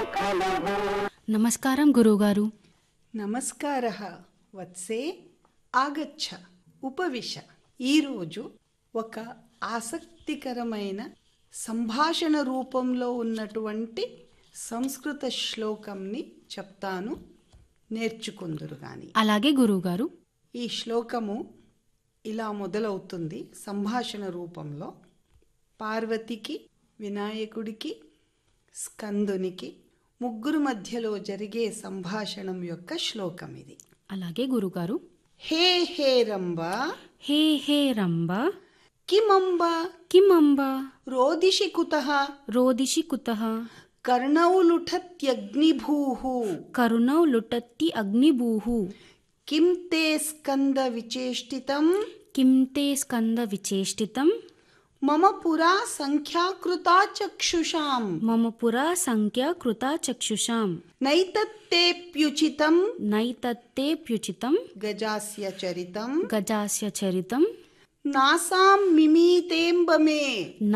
నమస్కారం గురువుగారు నమస్కార వత్సే ఆగచ్చ ఉపవిశ ఈరోజు ఒక ఆసక్తికరమైన సంభాషణ రూపంలో ఉన్నటువంటి సంస్కృత శ్లోకంని చెప్తాను నేర్చుకుందురు గాని అలాగే గురువుగారు ఈ శ్లోకము ఇలా మొదలవుతుంది సంభాషణ రూపంలో పార్వతికి వినాయకుడికి స్కందునికి ముగ్గురు మధ్యలో జరిగే సంభాషణం యొక్క శ్లోకం ఇది అలాగే గురుగారు హే హే రంబ హే హే రంబ కిమంబ కిమంబ రోదిషి కుతః రోదిషి కుతః కర్ణౌ లుఠత్యగ్నిభూః కరుణౌ లుటత్తి అగ్నిభూః కిం తే స్కంద విచేష్టితం కిం తే స్కంద విచేష్టితం మమ పురా సంఖ్యాకృతా చక్షుషాం మమ పురా సంఖ్య కృతా చక్షుషాం నైతత్తేప్యుచితం నైతత్తేప్యుచితం గజాస్య చరితం గజాస్య చరితం నాసాం మిమీతేంబ మే